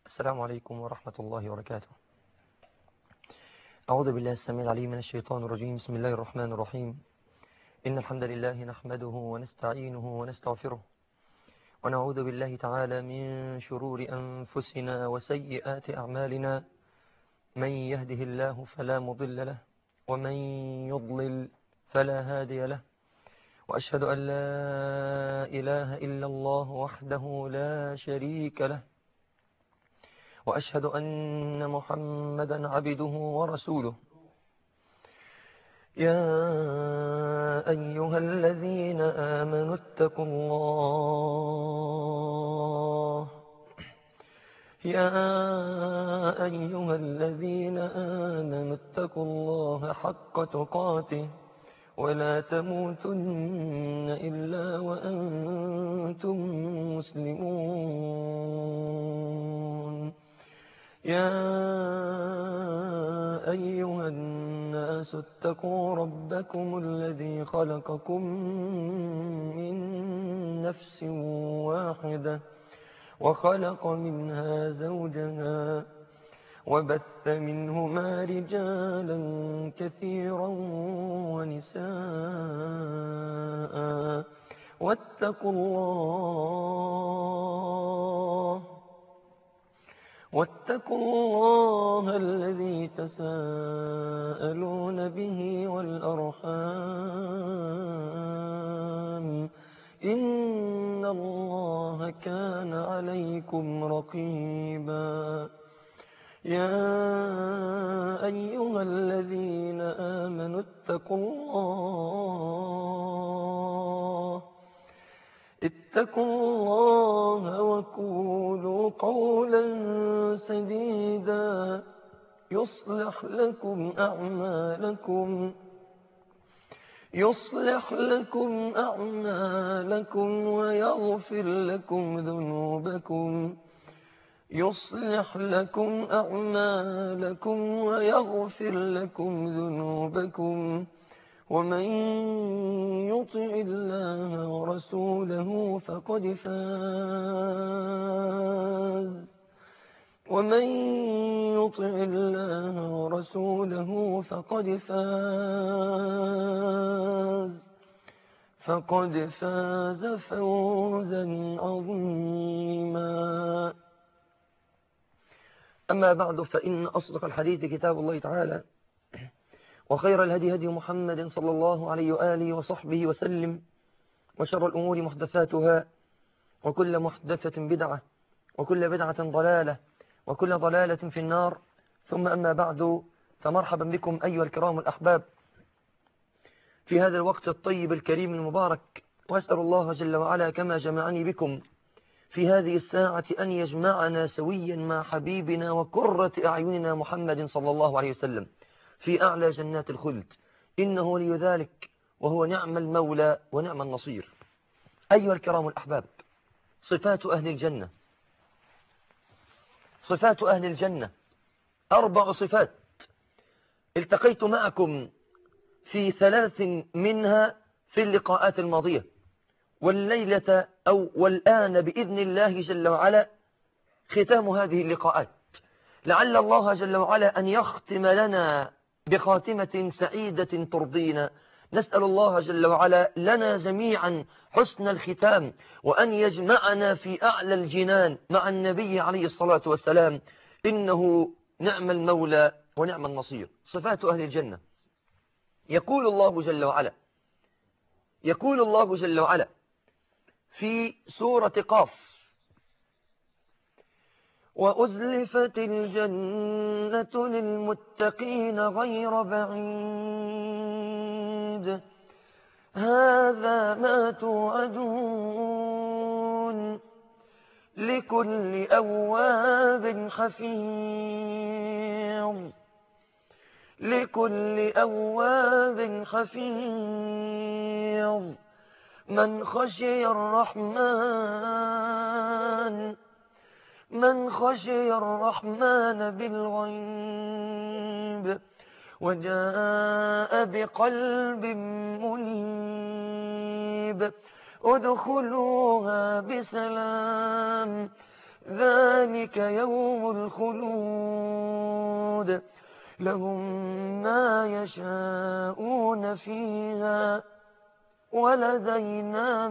السلام عليكم ورحمة الله وبركاته أعوذ بالله السميع العليم من الشيطان الرجيم بسم الله الرحمن الرحيم إن الحمد لله نحمده ونستعينه ونستغفره ونعوذ بالله تعالى من شرور أنفسنا وسيئات أعمالنا من يهده الله فلا مضل له ومن يضلل فلا هادي له وأشهد أن لا إله إلا الله وحده لا شريك له وأشهد أن محمدا عبده ورسوله يا أيها الذين آمنوا اتقوا الله يا أيها الذين آمنوا اتقوا الله حق تقاته ولا تموتن إلا وأنتم مسلمون يا أيها الناس اتقوا ربكم الذي خلقكم من نفس واحدة وخلق منها زوجها وبث منهما رجالا كثيرا ونساء واتقوا الله واتقوا الله الذي تساءلون به والأرحام إن الله كان عليكم رقيبا يا أيها الذين آمنوا اتقوا الله اتقوا الله وقولوا قولا سديدا يصلح لكم أعمالكم يصلح لكم أعمالكم ويغفر لكم ذنوبكم يصلح لكم أعمالكم ويغفر لكم ذنوبكم ومن يطع الله ورسوله فقد فاز ومن يطع الله ورسوله فقد فاز فقد فاز فوزا عظيما أما بعد فإن أصدق الحديث كتاب الله تعالى وخير الهدي هدي محمد صلى الله عليه وآله وصحبه وسلم وشر الأمور محدثاتها وكل محدثة بدعة وكل بدعة ضلالة وكل ضلالة في النار ثم أما بعد فمرحبا بكم أيها الكرام الأحباب في هذا الوقت الطيب الكريم المبارك وأسأل الله جل وعلا كما جمعني بكم في هذه الساعة أن يجمعنا سويا مع حبيبنا وكرة أعيننا محمد صلى الله عليه وسلم في أعلى جنات الخلد إنه لي ذلك وهو نعم المولى ونعم النصير أيها الكرام الأحباب صفات أهل الجنة صفات أهل الجنة أربع صفات التقيت معكم في ثلاث منها في اللقاءات الماضية والليلة أو والآن بإذن الله جل وعلا ختام هذه اللقاءات لعل الله جل وعلا أن يختم لنا بخاتمة سعيدة ترضينا نسأل الله جل وعلا لنا جميعا حسن الختام وأن يجمعنا في أعلى الجنان مع النبي عليه الصلاة والسلام إنه نعم المولى ونعم النصير صفات أهل الجنة يقول الله جل وعلا يقول الله جل وعلا في سورة قاف وأزلفت الجنة للمتقين غير بعيد هذا ما توعدون لكل أواب حفيظ لكل أواب حفيظ من خشي الرحمن من خشي الرحمن بالغيب وجاء بقلب منيب ادخلوها بسلام ذلك ذلك يوم الخلود لهم ما يشاءون فيها ولدينا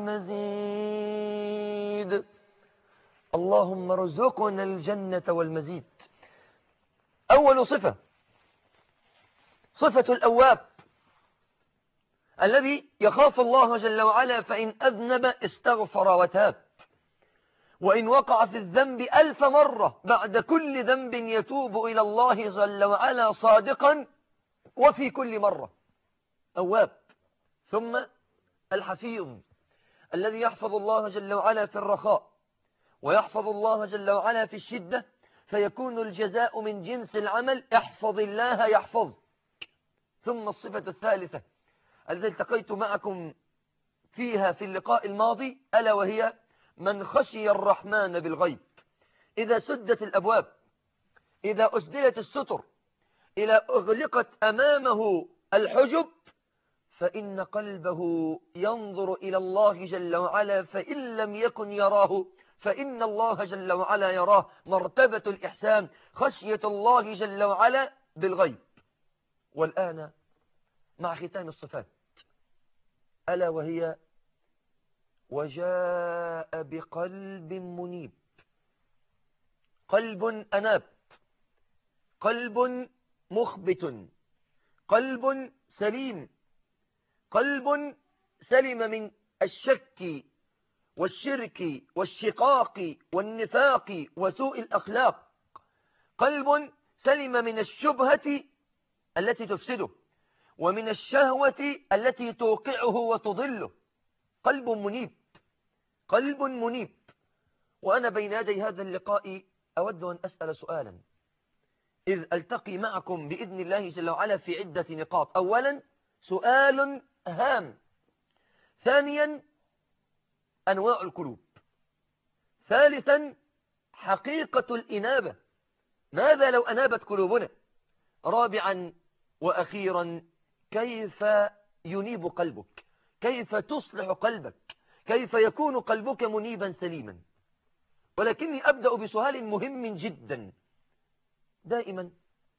مزيد اللهم ارزقنا الجنة والمزيد أول صفة صفة الأواب الذي يخاف الله جل وعلا فإن أذنب استغفر وتاب وإن وقع في الذنب ألف مرة بعد كل ذنب يتوب إلى الله جل وعلا صادقا وفي كل مرة أواب ثم الحفيظ الذي يحفظ الله جل وعلا في الرخاء ويحفظ الله جل وعلا في الشدة فيكون الجزاء من جنس العمل احفظ الله يحفظ ثم الصفة الثالثة التي التقيت معكم فيها في اللقاء الماضي ألا وهي من خشي الرحمن بالغيب إذا سدت الأبواب إذا أسدلت الستر إذا أغلقت أمامه الحجب فإن قلبه ينظر إلى الله جل وعلا فإن لم يكن يراه فإن الله جل وعلا يراه مرتبة الإحسان خشية الله جل وعلا بالغيب والآن مع ختام الصفات ألا وهي وجاء بقلب منيب قلب أناب قلب مخبت قلب سليم قلب سلم من الشك والشرك والشقاق والنفاق وسوء الأخلاق قلب سلم من الشبهة التي تفسده ومن الشهوة التي توقعه وتضله قلب منيب قلب منيب وأنا بين يدي هذا اللقاء أود أن أسأل سؤالا إذ ألتقي معكم بإذن الله جل وعلا في عدة نقاط أولا سؤال هام ثانيا أنواع القلوب ثالثا حقيقة الإنابة ماذا لو أنابت قلوبنا رابعا وأخيرا كيف ينيب قلبك كيف تصلح قلبك كيف يكون قلبك منيبا سليما ولكني أبدأ بسؤال مهم جدا دائما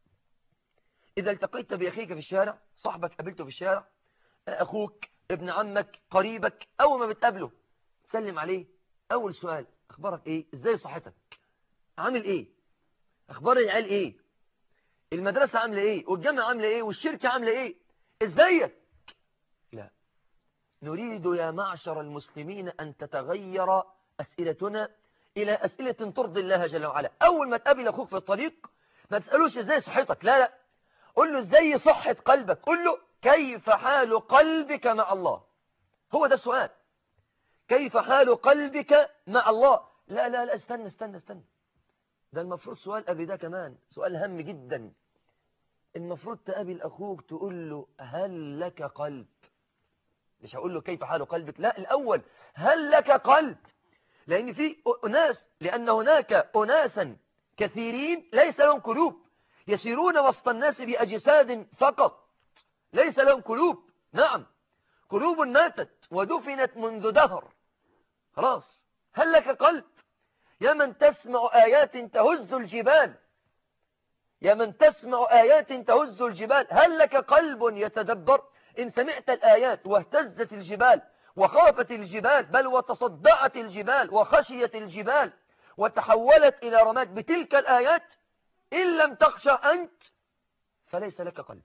إذا التقيت بأخيك في الشارع صاحبك قابلته في الشارع أخوك ابن عمك قريبك أول ما بتقابله سلم عليه أول سؤال أخبارك إيه إزاي صحتك عامل إيه أخبار العيال إيه المدرسة عاملة إيه والجامعة عاملة إيه والشركة عاملة إيه إزاي لا نريد يا معشر المسلمين أن تتغير أسئلتنا إلى أسئلة ترضي الله جل وعلا أول ما تقابل أخوك في الطريق ما تسألوش إزاي صحتك لا لا قل له إزاي صحة قلبك قل له كيف حال قلبك مع الله هو ده السؤال كيف حال قلبك مع الله لا لا لا استنى استنى استنى ده المفروض سؤال قبل ده كمان سؤال هام جدا المفروض تقابل أخوك تقول له هل لك قلب مش هقول له كيف حال قلبك لا الأول هل لك قلب لأن في أناس لأن هناك أناسا كثيرين ليس لهم قلوب يسيرون وسط الناس بأجساد فقط ليس لهم قلوب نعم قلوب ماتت ودفنت منذ دهر خلاص هل لك قلب يا من تسمع آيات تهز الجبال يا من تسمع آيات تهز الجبال هل لك قلب يتدبر إن سمعت الآيات واهتزت الجبال وخافت الجبال بل وتصدعت الجبال وخشيت الجبال وتحولت إلى رماد بتلك الآيات إن لم تخشى أنت فليس لك قلب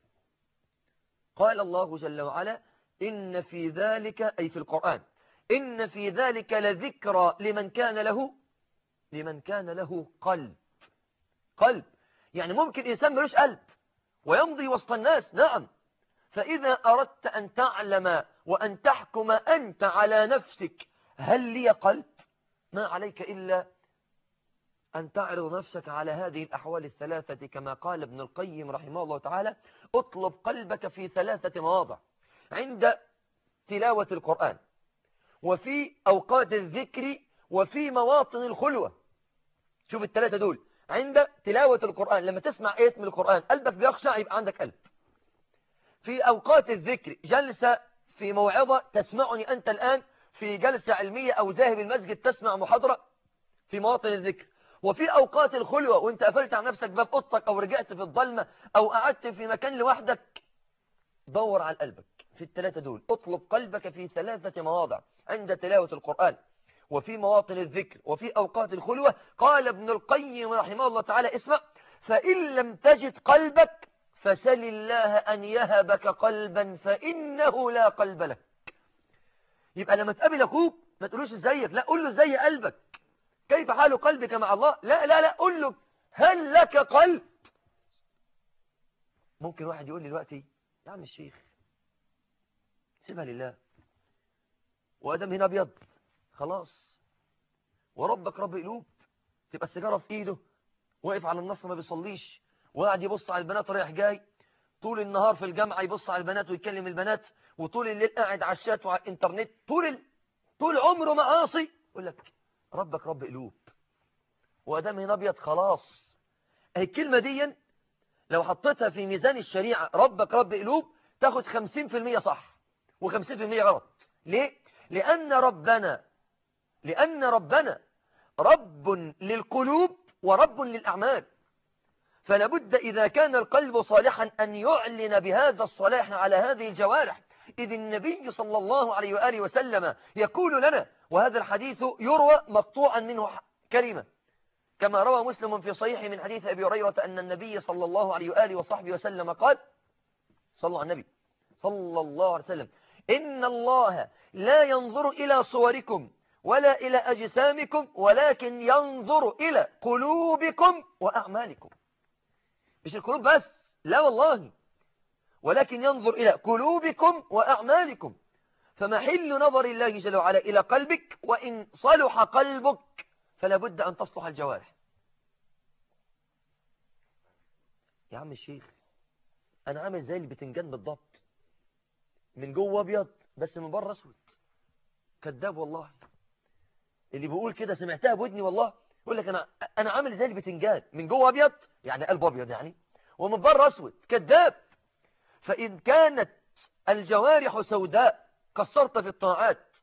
قال الله جل وعلا إن في ذلك أي في القرآن إن في ذلك لذكرى لمن كان له لمن كان له قلب قلب يعني ممكن إنسان ملوش قلب ويمضي وسط الناس نعم فإذا أردت أن تعلم وأن تحكم أنت على نفسك هل لي قلب ما عليك إلا أن تعرض نفسك على هذه الأحوال الثلاثة كما قال ابن القيم رحمه الله تعالى اطلب قلبك في ثلاثة مواضع عند تلاوة القرآن وفي أوقات الذكر وفي مواطن الخلوة شوف الثلاثة دول عند تلاوة القرآن لما تسمع آية من القرآن قلبك بيخشع يبقى عندك قلب في أوقات الذكر جلسة في موعظة تسمعني أنت الآن في جلسة علمية أو ذاهب المسجد تسمع محاضرة في مواطن الذكر وفي أوقات الخلوة وانت قفلت على نفسك باب أوضتك أو رجعت في الظلمة أو قعدت في مكان لوحدك دور على قلبك في الثلاثة دول اطلب قلبك في ثلاثة مواضع عند تلاوة القرآن وفي مواطن الذكر وفي أوقات الخلوة قال ابن القيم رحمه الله تعالى اسمع فإن لم تجد قلبك فسل الله أن يهبك قلبا فإنه لا قلب لك يبقى لما تقابل أخوك ما تقولوش ازيك لا قول له زي قلبك كيف حال قلبك مع الله لا لا لا قول له هل لك قلب ممكن واحد يقول لي دلوقتي يا عم الشيخ سيبها لله وادم هنا ابيض خلاص وربك رب قلوب تبقى السيجاره في ايده واقف على النص ما بيصليش وقاعد يبص على البنات رايح جاي طول النهار في الجامعه يبص على البنات ويكلم البنات وطول الليل قاعد على الشات وعلى الانترنت طول ال... طول عمره معاصي يقول لك ربك رب قلوب وادام هنا ابيض خلاص الكلمه دي لو حطيتها في ميزان الشريعه ربك رب قلوب تاخد 50% صح و50% غلط ليه لان ربنا لان ربنا رب للقلوب ورب للاعمال فلا بد إذا كان القلب صالحا أن يعلن بهذا الصلاح على هذه الجوارح إذ النبي صلى الله عليه وآله وسلم يقول لنا وهذا الحديث يروى مقطوعا منه كلمة كما روى مسلم في صحيح من حديث أبي هريرة أن النبي صلى الله عليه وآله وصحبه وسلم قال صلى على النبي صلى الله عليه وسلم إن الله لا ينظر إلى صوركم ولا إلى أجسامكم ولكن ينظر إلى قلوبكم وأعمالكم مش القلوب بس لا والله ولكن ينظر إلى قلوبكم وأعمالكم فمحل نظر الله جل وعلا إلى قلبك وإن صلح قلبك فلا بد أن تصلح الجوارح يا عم الشيخ أنا عامل زي البتنجان بالضبط من جوه أبيض بس من بره أسود كذاب والله اللي بيقول كده سمعتها بودني والله يقول لك أنا أنا عامل زي البتنجان من جوه أبيض يعني قلب أبيض يعني ومن بره أسود كذاب فإن كانت الجوارح سوداء قصرت في الطاعات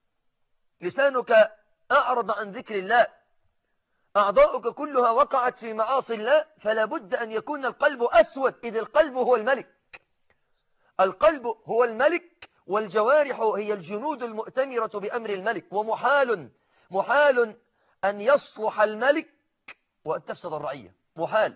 لسانك أعرض عن ذكر الله أعضاؤك كلها وقعت في معاصي الله فلا بد أن يكون القلب أسود إذ القلب هو الملك القلب هو الملك والجوارح هي الجنود المؤتمرة بأمر الملك ومحال محال أن يصلح الملك وأن تفسد الرعية محال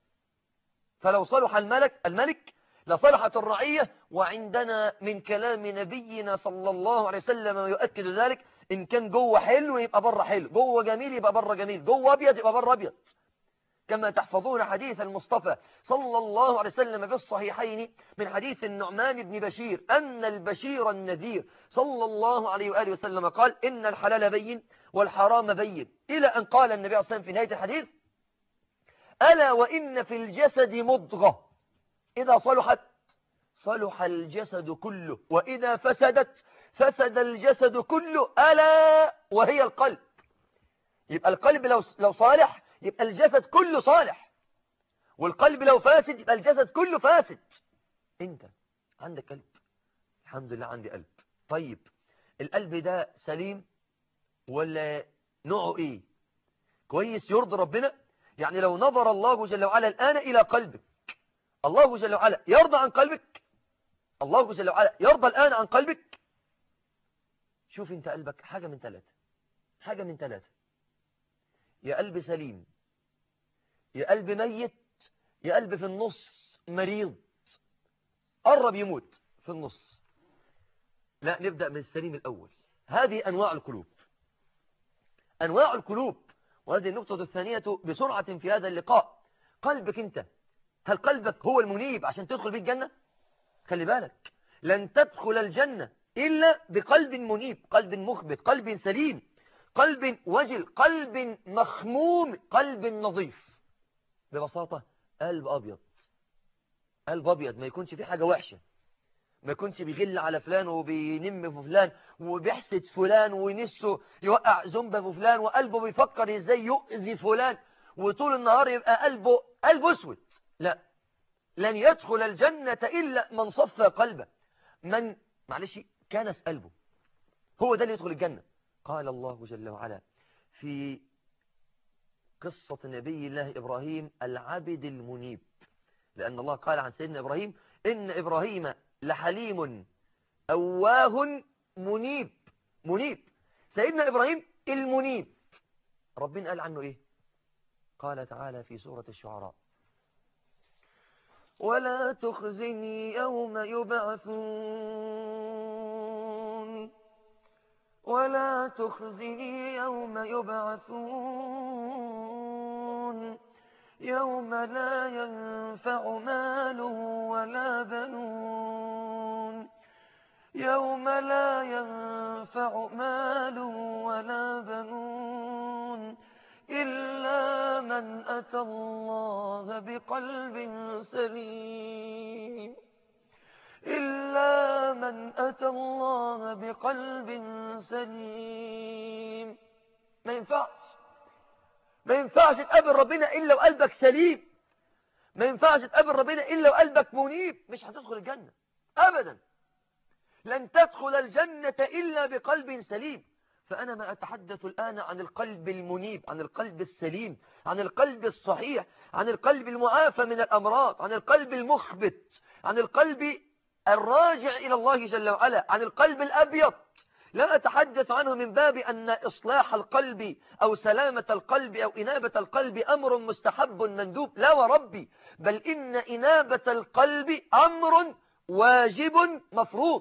فلو صلح الملك الملك لصلحت الرعية وعندنا من كلام نبينا صلى الله عليه وسلم يؤكد ذلك إن كان جوه حلو يبقى بره حلو جوه جميل يبقى بره جميل جوه أبيض يبقى بره أبيض كما تحفظون حديث المصطفى صلى الله عليه وسلم في الصحيحين من حديث النعمان بن بشير أن البشير النذير صلى الله عليه وآله وسلم قال إن الحلال بين والحرام بين إلى أن قال النبي صلى الله عليه وسلم في نهاية الحديث ألا وإن في الجسد مضغة إذا صلحت صلح الجسد كله وإذا فسدت فسد الجسد كله ألا وهي القلب يبقى القلب لو لو صالح يبقى الجسد كله صالح والقلب لو فاسد يبقى الجسد كله فاسد انت عندك قلب الحمد لله عندي قلب طيب القلب ده سليم ولا نوعه ايه كويس يرضي ربنا يعني لو نظر الله جل وعلا الآن إلى قلبك الله جل وعلا يرضى عن قلبك الله جل وعلا يرضى الآن عن قلبك شوف انت قلبك حاجة من ثلاثة حاجة من ثلاثة يا قلب سليم يا قلب ميت يا قلب في النص مريض قرب يموت في النص لا نبدأ من السليم الأول هذه أنواع القلوب أنواع القلوب وهذه النقطة الثانية بسرعة في هذا اللقاء قلبك أنت هل قلبك هو المنيب عشان تدخل بيه الجنة خلي بالك لن تدخل الجنة إلا بقلب منيب قلب مخبت قلب سليم قلب وجل قلب مخموم قلب نظيف ببساطة قلب أبيض قلب أبيض ما يكونش فيه حاجة وحشة ما يكونش بيغل على فلان وبينم في فلان وبيحسد فلان ونفسه يوقع زنبة في فلان وقلبه بيفكر ازاي يؤذي فلان وطول النهار يبقى قلبه قلبه اسود لا لن يدخل الجنة إلا من صفى قلبه من معلش كانس قلبه هو ده اللي يدخل الجنة قال الله جل وعلا في قصة نبي الله إبراهيم العبد المنيب لأن الله قال عن سيدنا إبراهيم إن إبراهيم لحليم أواه منيب منيب سيدنا إبراهيم المنيب ربنا قال عنه إيه قال تعالى في سورة الشعراء ولا تخزني يوم يبعثون ولا تخزني يوم يبعثون يوم لا ينفع مال ولا بنون يوم لا ينفع مال ولا بنون إلا من أتى الله بقلب سليم إلا من أتى الله بقلب سليم ما ينفعش ما ينفعش تقابل ربنا إلا وقلبك سليم ما ينفعش تقابل ربنا إلا وقلبك منيب مش هتدخل الجنة أبدا لن تدخل الجنة إلا بقلب سليم فأنا ما أتحدث الآن عن القلب المنيب عن القلب السليم عن القلب الصحيح عن القلب المعافى من الأمراض عن القلب المخبت عن القلب الراجع إلى الله جل وعلا عن القلب الأبيض لا أتحدث عنه من باب أن إصلاح القلب أو سلامة القلب أو إنابة القلب أمر مستحب مندوب لا وربي بل إن إنابة القلب أمر واجب مفروض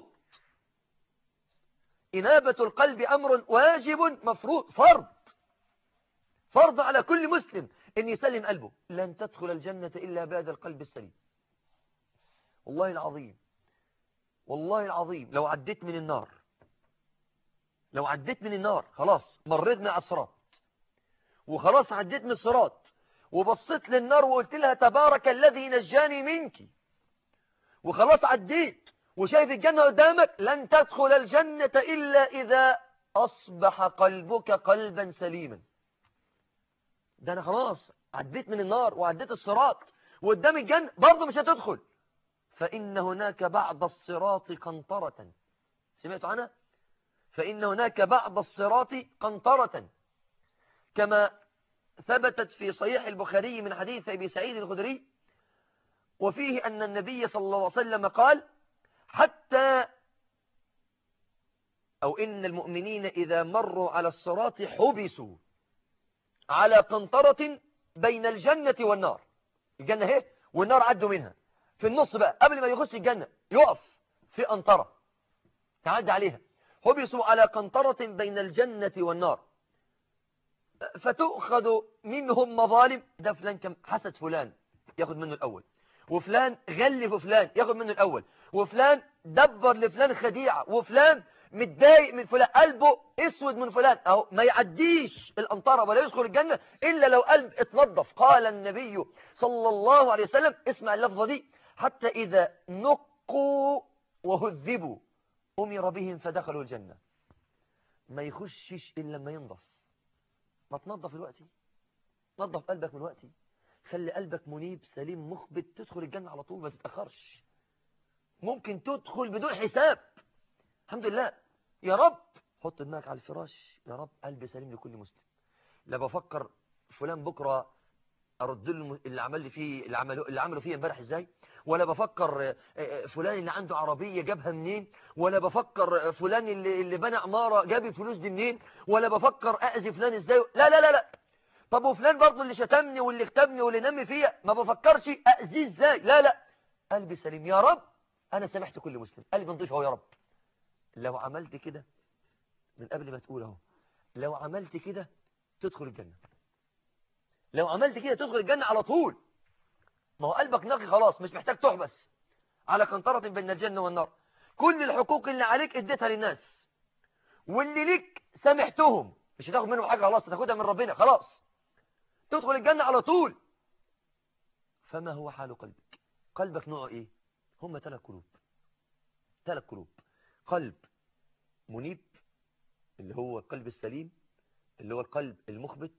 إنابة القلب أمر واجب مفروض فرض فرض على كل مسلم أن يسلم قلبه لن تدخل الجنة إلا بهذا القلب السليم والله العظيم والله العظيم لو عديت من النار لو عديت من النار خلاص مريتنا على الصراط وخلاص عديت من الصراط وبصيت للنار وقلت لها تبارك الذي نجاني منك وخلاص عديت وشايف الجنة قدامك لن تدخل الجنة إلا إذا أصبح قلبك قلبا سليما ده أنا خلاص عديت من النار وعديت الصراط وقدام الجنة برضه مش هتدخل فإن هناك بعد الصراط قنطرة سمعتوا عنها فإن هناك بعد الصراط قنطرة كما ثبتت في صحيح البخاري من حديث أبي سعيد الخدري وفيه أن النبي صلى الله عليه وسلم قال حتى أو إن المؤمنين إذا مروا على الصراط حبسوا على قنطرة بين الجنة والنار الجنة هي والنار عدوا منها في النص بقى قبل ما يخش الجنة يقف في قنطرة تعدي عليها حبسوا على قنطرة بين الجنة والنار فتؤخذ منهم مظالم ده فلان كم حسد فلان ياخد منه الأول وفلان غلف فلان ياخد منه الأول وفلان دبر لفلان خديعة وفلان متضايق من فلان قلبه اسود من فلان اهو ما يعديش القنطره ولا يدخل الجنة إلا لو قلب اتنظف قال النبي صلى الله عليه وسلم اسمع اللفظة دي حتى إذا نقوا وهذبوا أمر بهم فدخلوا الجنة ما يخشش إلا لما ينضف ما تنظف الوقت نظف قلبك من وقتي خلي قلبك منيب سليم مخبت تدخل الجنة على طول ما تتأخرش ممكن تدخل بدون حساب الحمد لله يا رب حط دماغك على الفراش يا رب قلبي سليم لكل مسلم لا بفكر فلان بكرة ارد له اللي عمل لي فيه اللي عمله اللي عمله فيه امبارح ازاي ولا بفكر فلان اللي عنده عربية جابها منين ولا بفكر فلان اللي اللي بنى عمارة جاب الفلوس دي منين ولا بفكر اذي فلان ازاي لا لا لا لا طب وفلان برضه اللي شتمني واللي اغتابني واللي نمي فيا ما بفكرش اذيه ازاي لا لا قلبي سليم يا رب انا سامحت كل مسلم قلبي نضيف اهو يا رب لو عملت كده من قبل ما تقول اهو لو عملت كده تدخل الجنة لو عملت كده تدخل الجنة على طول ما هو قلبك نقي خلاص مش محتاج تحبس على قنطرة بين الجنة والنار كل الحقوق اللي عليك اديتها للناس واللي ليك سامحتهم مش هتاخد منهم حاجة خلاص هتاخدها من ربنا خلاص تدخل الجنة على طول فما هو حال قلبك قلبك نوعه ايه هم ثلاث قلوب ثلاث قلوب قلب منيب اللي هو القلب السليم اللي هو القلب المخبت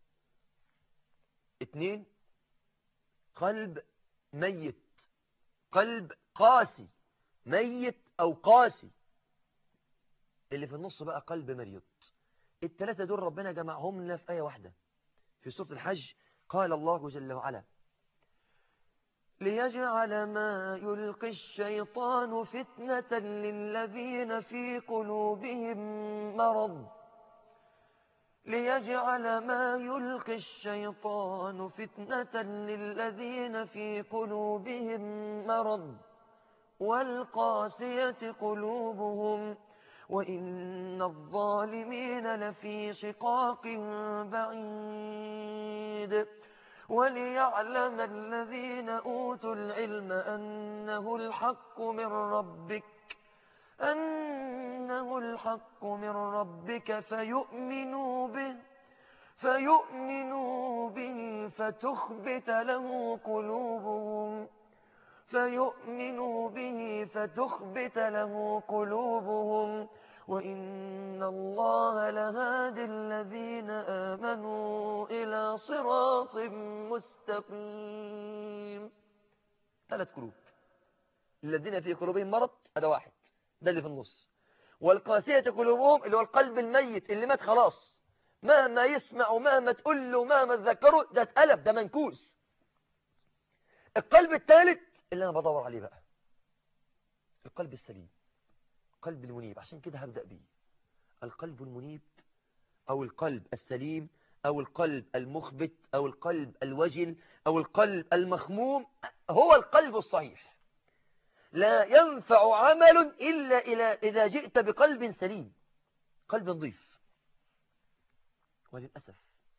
اتنين قلب ميت قلب قاسي ميت او قاسي اللي في النص بقى قلب مريض الثلاثة دول ربنا جمعهم لنا في آية واحدة في سورة الحج قال الله جل وعلا ليجعل ما يلقي الشيطان فتنة للذين في قلوبهم مرض ليجعل ما يلقي الشيطان فتنة للذين في قلوبهم مرض والقاسية قلوبهم وإن الظالمين لفي شقاق بعيد وليعلم الذين أوتوا العلم أنه الحق من ربك أنه الحق من ربك فيؤمنوا به فيؤمنوا به فتخبت له قلوبهم فيؤمنوا به فتخبت له قلوبهم وإن الله لهادي الذين آمنوا إلى صراط مستقيم ثلاث قلوب الذين في قلوبهم مرض هذا واحد ده اللي في النص والقاسية قلوبهم اللي هو القلب الميت اللي مات خلاص مهما يسمع ومهما تقول له ومهما تذكره ده اتقلب ده منكوس القلب الثالث اللي أنا بدور عليه بقى القلب السليم القلب المنيب عشان كده هبدأ بيه القلب المنيب أو القلب السليم أو القلب المخبت أو القلب الوجل أو القلب المخموم هو القلب الصحيح لا ينفع عمل إلا إذا جئت بقلب سليم قلب نظيف وللأسف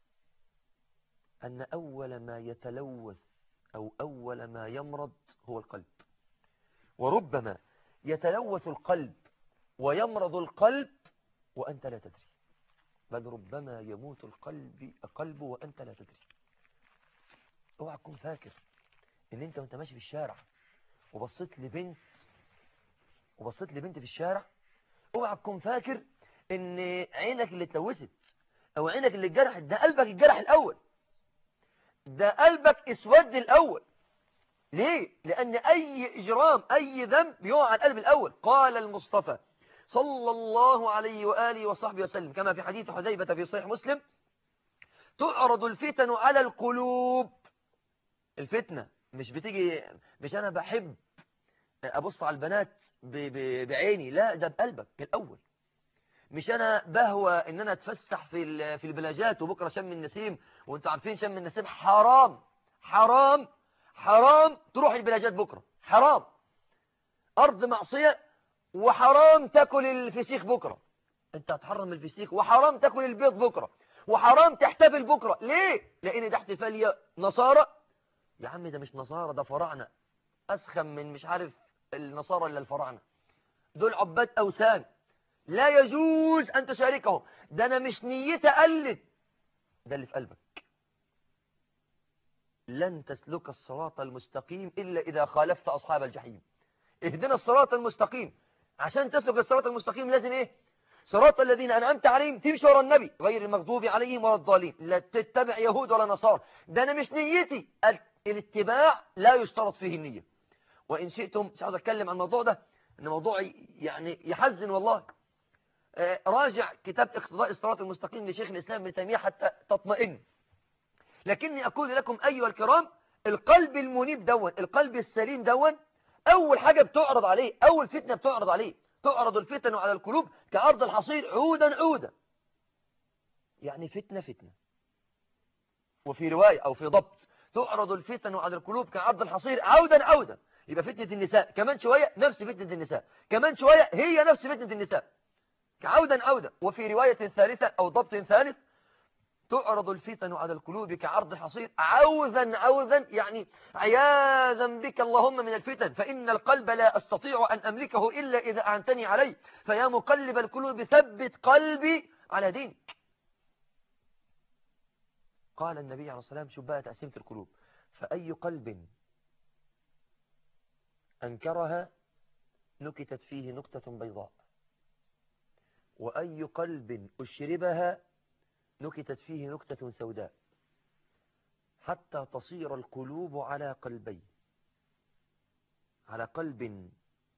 أن أول ما يتلوث أو أول ما يمرض هو القلب وربما يتلوث القلب ويمرض القلب وأنت لا تدري بل ربما يموت القلب القلب وأنت لا تدري اوعى تكون فاكر ان انت وانت ماشي في الشارع وبصيت لبنت وبصيت لبنت في الشارع اوعى تكون فاكر ان عينك اللي اتلوثت او عينك اللي اتجرحت ده قلبك اتجرح الاول ده قلبك اسود الاول ليه لان اي اجرام اي ذنب يقع على القلب الاول قال المصطفى صلى الله عليه وآله وصحبه وسلم كما في حديث حذيفة في صحيح مسلم تعرض الفتن على القلوب الفتنة مش بتيجي مش أنا بحب أبص على البنات بعيني لا ده بقلبك الأول مش أنا بهوى إن أنا أتفسح في في البلاجات وبكرة شم النسيم وانتوا عارفين شم النسيم حرام حرام حرام تروح البلاجات بكرة حرام أرض معصية وحرام تاكل الفسيخ بكرة انت هتحرم الفسيخ وحرام تاكل البيض بكرة وحرام تحتفل بكرة ليه لان ده احتفال نصارى يا عم ده مش نصارى ده فراعنة اسخن من مش عارف النصارى الا الفراعنة دول عباد اوثان لا يجوز ان تشاركهم ده انا مش نيتي اقلد ده اللي في قلبك لن تسلك الصراط المستقيم الا اذا خالفت اصحاب الجحيم اهدنا الصراط المستقيم عشان تسلك الصراط المستقيم لازم ايه صراط الذين أنعمت عليهم تمشي ورا النبي غير المغضوب عليهم ولا الضالين لا تتبع يهود ولا نصارى ده أنا مش نيتي الاتباع لا يشترط فيه النية وإن شئتم مش عاوز أتكلم عن الموضوع ده إن موضوع يعني يحزن والله راجع كتاب اقتضاء الصراط المستقيم لشيخ الإسلام ابن تيمية حتى تطمئن لكني أقول لكم أيها الكرام القلب المنيب دون القلب السليم دون أول حاجة بتعرض عليه أول فتنة بتعرض عليه تعرض الفتن على القلوب كأرض الحصير عودا عودا يعني فتنة فتنة وفي رواية أو في ضبط تعرض الفتن على القلوب كأرض الحصير عودا عودا يبقى فتنة النساء كمان شوية نفس فتنة النساء كمان شوية هي نفس فتنة النساء كعودا عودا وفي رواية ثالثة أو ضبط ثالث تعرض الفتن على القلوب كعرض حصير عوذا عوذا يعني عياذا بك اللهم من الفتن فإن القلب لا أستطيع أن أملكه إلا إذا أعنتني عليه فيا مقلب القلوب ثبت قلبي على دينك قال النبي عليه الصلاة والسلام شوف بقى تقسيمة القلوب فأي قلب أنكرها نكتت فيه نكتة بيضاء وأي قلب أشربها نكتت فيه نكتة سوداء حتى تصير القلوب على قلبين على قلب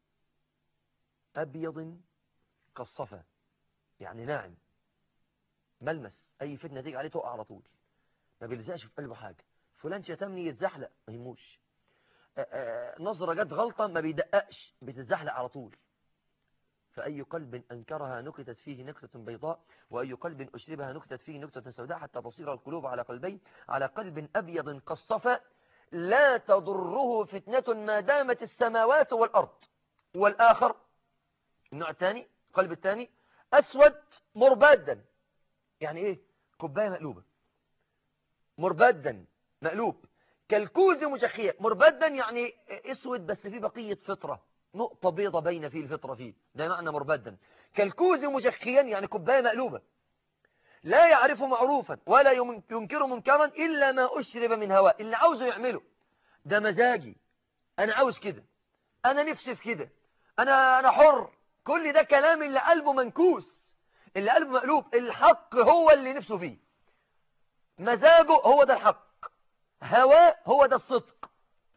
أبيض كالصفا يعني ناعم ملمس أي فتنة تيجي عليه تقع على طول ما بيلزقش في قلبه حاجة فلان شتمني يتزحلق ما يهموش نظرة جت غلطة ما بيدققش بتتزحلق على طول فأي قلب أنكرها نكتت فيه نكتة بيضاء وأي قلب أشربها نكتت فيه نكتة سوداء حتى تصير القلوب على قلبين على قلب أبيض قصفة لا تضره فتنة ما دامت السماوات والأرض والآخر النوع الثاني القلب الثاني أسود مربادا يعني إيه كوباية مقلوبة مربادا مقلوب كالكوز مشخية مربدا يعني اسود بس فيه بقية فطرة نقطة بيضة بين فيه الفطرة فيه ده معنى مربدا كالكوز مشخيا يعني كوباية مقلوبة لا يعرف معروفا ولا ينكر منكرا إلا ما أشرب من هواء اللي عاوزه يعمله ده مزاجي أنا عاوز كده أنا نفسي في كده أنا أنا حر كل ده كلام اللي قلبه منكوس اللي قلبه مقلوب الحق هو اللي نفسه فيه مزاجه هو ده الحق هواء هو ده الصدق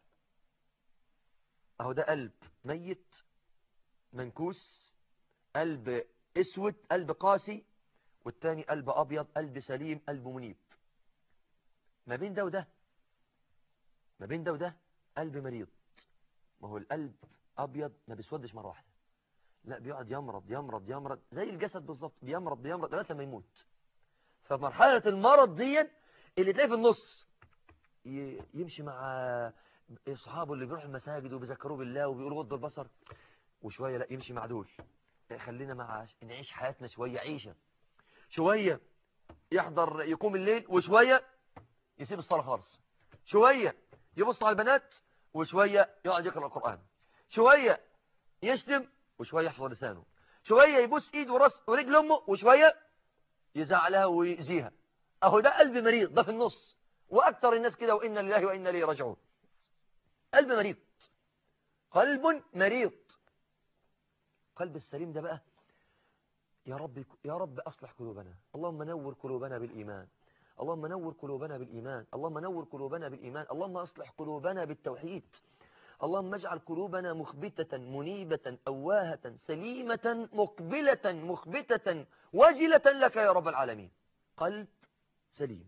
اهو ده قلب ميت منكوس قلب اسود قلب قاسي والتاني قلب ابيض قلب سليم قلب منيب ما بين ده وده ما بين ده وده قلب مريض ما هو القلب ابيض ما بيسودش مره واحده لا بيقعد يمرض يمرض يمرض زي الجسد بالظبط بيمرض بيمرض لغايه لما يموت فمرحله المرض دي اللي تلاقيه في النص يمشي مع اصحابه اللي بيروحوا المساجد وبيذكروه بالله وبيقولوا غض البصر وشويه لا يمشي مع دول خلينا مع نعيش حياتنا شويه عيشه شويه يحضر يقوم الليل وشويه يسيب الصلاه خالص شويه يبص على البنات وشويه يقعد يقرا القران شويه يشتم وشويه يحفظ لسانه شويه يبوس ايد وراس ورجل امه وشويه يزعلها ويأذيها اهو ده قلب مريض ده في النص واكثر الناس كده وان لله وانا اليه راجعون قلب مريض قلب مريض قلب السليم ده بقى يا رب يا رب اصلح قلوبنا اللهم نور قلوبنا بالايمان اللهم نور قلوبنا بالايمان اللهم نور قلوبنا بالايمان اللهم اصلح قلوبنا بالتوحيد اللهم اجعل قلوبنا مخبتة منيبة أواهة سليمة مقبلة مخبتة وجلة لك يا رب العالمين قلب سليم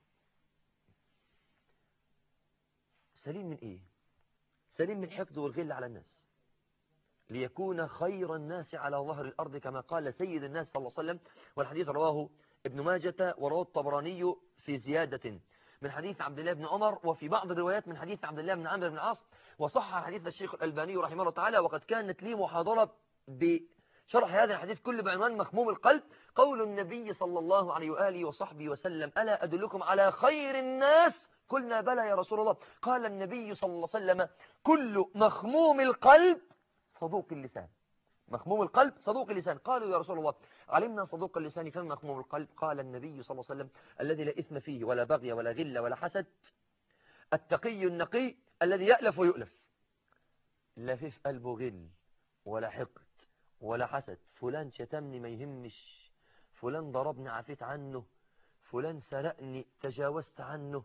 سليم من ايه سليم من حقد والغل على الناس ليكون خير الناس على ظهر الأرض كما قال سيد الناس صلى الله عليه وسلم والحديث رواه ابن ماجة ورواه الطبراني في زيادة من حديث عبد الله بن عمر وفي بعض الروايات من حديث عبد الله بن عمرو بن العاص وصح حديث الشيخ الألباني رحمه الله تعالى وقد كانت لي محاضرة بشرح هذا الحديث كل بعنوان مخموم القلب قول النبي صلى الله عليه وآله وصحبه وسلم ألا أدلكم على خير الناس قلنا بلى يا رسول الله قال النبي صلى الله عليه وسلم كل مخموم القلب صدوق اللسان مخموم القلب صدوق اللسان قالوا يا رسول الله علمنا صدوق اللسان فما مخموم القلب قال النبي صلى الله عليه وسلم الذي لا إثم فيه ولا بغي ولا غل ولا حسد التقي النقي الذي يألف ويؤلف لا في في قلبه غل ولا حقد ولا حسد فلان شتمني ما يهمش فلان ضربني عفيت عنه فلان سرقني تجاوزت عنه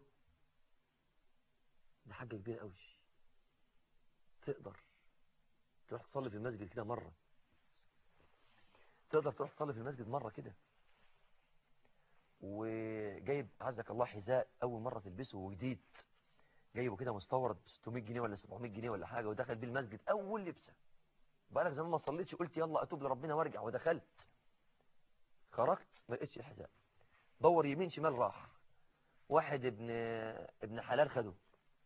ده حاجة كبيرة قوي تقدر تروح تصلي في المسجد كده مرة تقدر تروح تصلي في المسجد مرة كده وجايب عزك الله حذاء أول مرة تلبسه وجديد جايبه كده مستورد ب 600 جنيه ولا 700 جنيه ولا حاجة ودخل بيه المسجد أول لبسة بقالك زمان ما صليتش قلت يلا أتوب لربنا وارجع ودخلت خرجت ما لقيتش الحذاء دور يمين شمال راح واحد ابن ابن حلال خده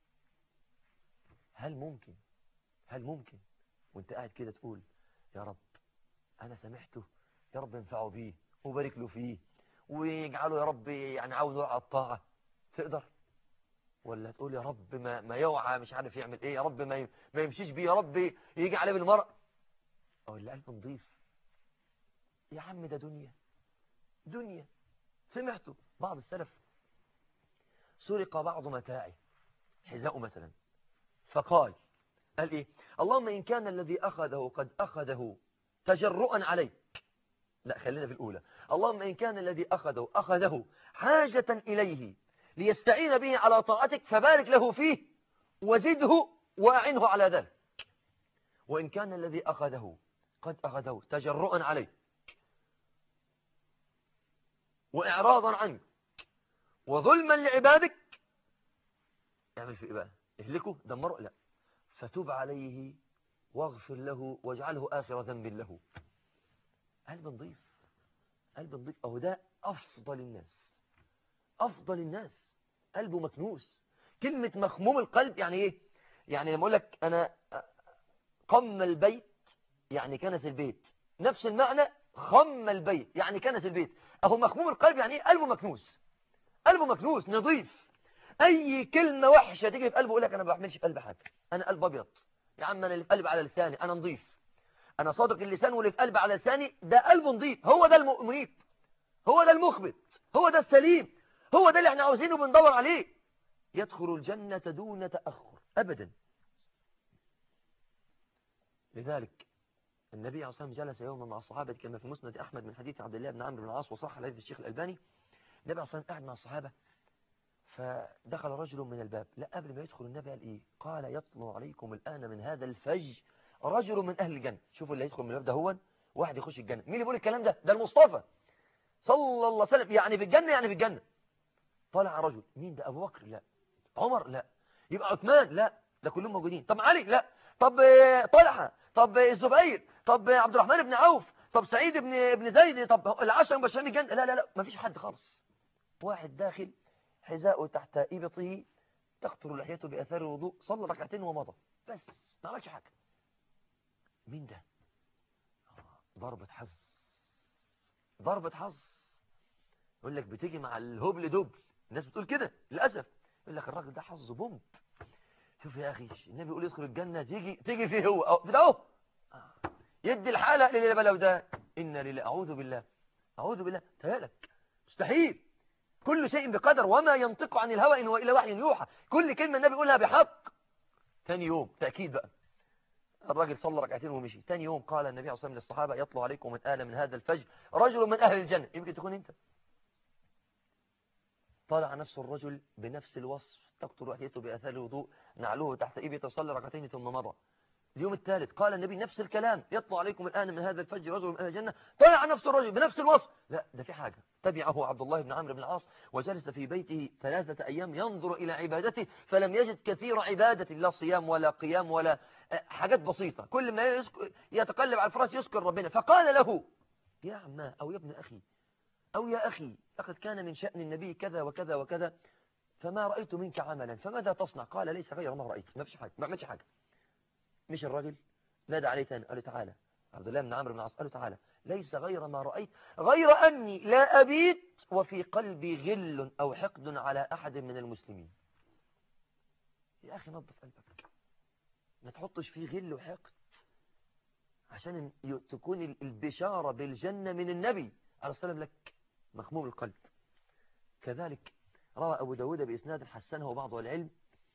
هل ممكن هل ممكن وانت قاعد كده تقول يا رب انا سامحته يا رب ينفعه بيه وبارك له فيه ويجعله يا رب يعني عاوز على الطاعة تقدر ولا تقول يا رب ما, ما يوعى مش عارف يعمل ايه يا رب ما, ما يمشيش بيه يا رب يجي عليه بالمرأة او اللي قلبه نضيف يا عم ده دنيا دنيا سمعته بعض السلف سرق بعض متاعه حذاءه مثلا فقال قال ايه اللهم ان كان الذي اخذه قد اخذه تجرؤا عليك لا خلينا في الاولى اللهم ان كان الذي اخذه اخذه حاجة اليه ليستعين به على طاعتك فبارك له فيه وزده واعنه على ذلك وان كان الذي اخذه قد اخذه تجرؤا عليك واعراضا عنك وظلما لعبادك اعمل في ايه بقى اهلكه دمره لا فتوب عليه واغفر له واجعله آخر ذنب له قلب نضيف قلب نضيف أهو ده أفضل الناس أفضل الناس قلبه مكنوس كلمة مخموم القلب يعني إيه يعني لما أقول لك أنا قم البيت يعني كنس البيت نفس المعنى خم البيت يعني كنس البيت أهو مخموم القلب يعني إيه قلبه مكنوس قلبه مكنوس نظيف أي كلمة وحشة تيجي في قلبه يقول لك أنا ما بعملش في قلبي حاجة أنا قلب أبيض يا عم أنا اللي في قلبي على لساني أنا نظيف أنا صادق اللسان واللي في قلبي على لساني ده قلب نظيف هو ده المنيب هو ده المخبت هو ده السليم هو ده اللي احنا عاوزينه بندور عليه يدخل الجنة دون تأخر أبدا لذلك النبي عليه الصلاة والسلام جلس يوما مع الصحابة كما في مسند أحمد من حديث عبد الله بن عمرو بن العاص وصح حديث الشيخ الألباني النبي عليه الصلاة والسلام قاعد مع الصحابة فدخل رجل من الباب لا قبل ما يدخل النبي قال إيه قال يطلع عليكم الآن من هذا الفج رجل من أهل الجنة شوفوا اللي يدخل من الباب ده هو واحد يخش الجنة مين اللي بيقول الكلام ده ده المصطفى صلى الله عليه وسلم يعني في الجنة يعني في الجنة طلع رجل مين ده أبو بكر لا عمر لا يبقى عثمان لا ده كلهم موجودين طب علي لا طب طلحة طب الزبير طب عبد الرحمن بن عوف طب سعيد بن ابن زيد طب العشرة المبشرين بالجنة لا لا لا ما فيش حد خالص واحد داخل حذاءه تحت إبطه تقطر لحيته بأثار الوضوء صلى ركعتين ومضى بس ما عملش حاجة مين ده ضربة حظ ضربة حظ يقول لك بتيجي مع الهبل دبل الناس بتقول كده للأسف يقول لك الراجل ده حظه بومب شوف يا أخي النبي يقول يدخل الجنة تيجي تيجي فيه هو أو بتاعه يدي الحالة للي بلو ده إن لله أعوذ بالله أعوذ بالله تهالك مستحيل كل شيء بقدر وما ينطق عن الهوى إن هو إلى وحي يوحى كل كلمة النبي يقولها بحق ثاني يوم تأكيد بقى الراجل صلى ركعتين ومشي ثاني يوم قال النبي عليه الصلاة والسلام للصحابة يطلع عليكم من آل من هذا الفجر رجل من أهل الجنة يمكن تكون أنت طالع نفس الرجل بنفس الوصف تقتل وحيته بأثار الوضوء نعلوه تحت إبي تصلي ركعتين ثم مضى اليوم الثالث قال النبي نفس الكلام يطلع عليكم الآن من هذا الفجر رجل من أهل الجنة طلع نفس الرجل بنفس الوصف لا ده في حاجة تبعه عبد الله بن عمرو بن العاص وجلس في بيته ثلاثة أيام ينظر إلى عبادته فلم يجد كثير عبادة لا صيام ولا قيام ولا حاجات بسيطة كل ما يتقلب على الفراش يذكر ربنا فقال له يا عماه أو يا ابن أخي أو يا أخي لقد كان من شأن النبي كذا وكذا وكذا فما رأيت منك عملا فماذا تصنع قال ليس غير ما رأيت ما فيش حاجة ما عملش حاجة مش الراجل نادى عليه تاني قال له تعالى عبد الله بن عمرو بن العاص قال له تعالى ليس غير ما رأيت غير أني لا أبيت وفي قلبي غل أو حقد على أحد من المسلمين يا أخي نظف قلبك ما تحطش فيه غل وحقد عشان تكون البشارة بالجنة من النبي عليه السلام لك مخموم القلب كذلك روى أبو داود بإسناد حسنه بعض العلم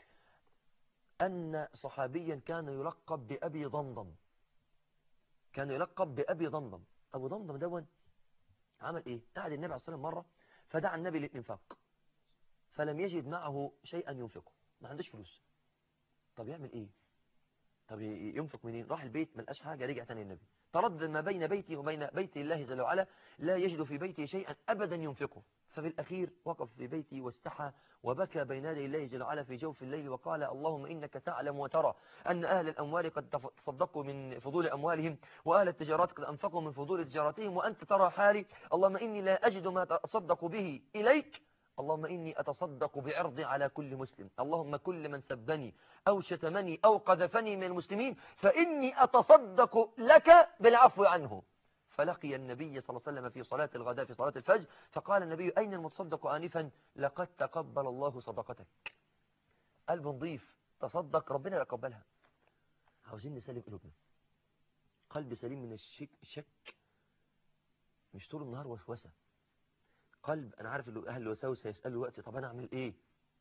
أن صحابيا كان يلقب بأبي ضمضم كان يلقب بأبي ضمضم أبو ضمضم دون عمل إيه قعد النبي عليه الصلاة والسلام مرة فدعا النبي للإنفاق فلم يجد معه شيئا ينفقه ما عندوش فلوس طب يعمل إيه طب ينفق منين راح البيت ما لقاش حاجة رجع تاني النبي تردد ما بين بيتي وبين بيت الله جل وعلا لا يجد في بيته شيئا أبدا ينفقه ففي الأخير وقف في بيتي واستحى وبكى بين يدي الله جل وعلا في جوف الليل وقال اللهم إنك تعلم وترى أن أهل الأموال قد تصدقوا من فضول أموالهم وأهل التجارات قد أنفقوا من فضول تجاراتهم وأنت ترى حالي اللهم إني لا أجد ما أتصدق به إليك اللهم إني أتصدق بعرضي على كل مسلم اللهم كل من سبني أو شتمني أو قذفني من المسلمين فإني أتصدق لك بالعفو عنه فلقي النبي صلى الله عليه وسلم في صلاة الغداء في صلاة الفجر فقال النبي أين المتصدق آنفا لقد تقبل الله صدقتك قلب نظيف تصدق ربنا يقبلها عاوزين نسلم قلوبنا قلب سليم من الشك, الشك مش طول النهار وسوسة قلب أنا عارف أهل الوساوس هيسألوا وقتي طب أنا أعمل إيه